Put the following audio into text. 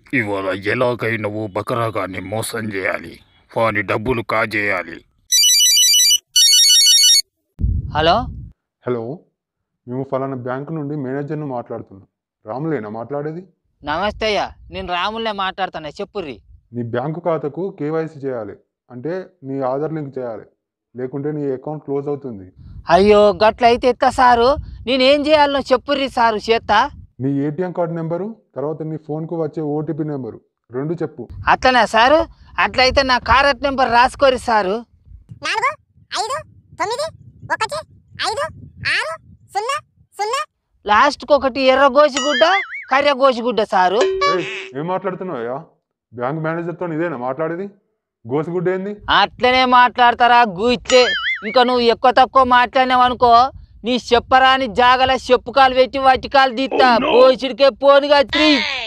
ఇవాళ ఎలాగైనా ఓ బకరాగాన్ని మోసం చేయాలి వాని డబ్బులు కాజేయాలి హలో హలో మేము ఫలానా బ్యాంకు నుండి మేనేజర్ను మాట్లాడుతున్నాం రాములేనా మాట్లాడేది నమస్తే అయ్యా నేను రాములే మాట్లాడుతున్నా చెప్పుర్రి నీ బ్యాంకు ఖాతాకు కేవైసీ చేయాలి అంటే నీ ఆధార్ లింక్ చేయాలి లేకుంటే నీ అకౌంట్ క్లోజ్ అవుతుంది అయ్యో గట్లయితే ఎత్త సారు నేనేం చేయాలనో చెప్పుర్రి సారు చేత్తా నీ ఏటీఎం కార్డు నెంబరు తర్వాత నీ ఫోన్కు వచ్చే ఓటీపీ నెంబరు రెండు చెప్పు అట్లనా సారు అట్లయితే నా కారెట్ నెంబర్ రాసుకోరి సారు నాలుగు ఐదు తొమ్మిది ఒకటి ఐదు ఆరు సున్నా సున్నా లాస్ట్కి ఒకటి ఎర్ర గోసిగుడ్డ కర్ర గోసిగుడ్డ సారు ఏయ్ ఏం మాట్లాడుతున్నావయ్యా బ్యాంక్ మేనేజర్తో ఇదేనా మాట్లాడేది గోసిగుడ్డ ఏంది అట్లనే మాట్లాడతారా గూయిచ్చే ఇంకా నువ్వు ఎక్కువ తక్కువ మాట్లాడినావు అనుకో నీ చెప్పరాని జాగల చెప్పు కాలు పెట్టి వట్టి కాలు తీస్తా పోసిడికే పోనుగా త్రీ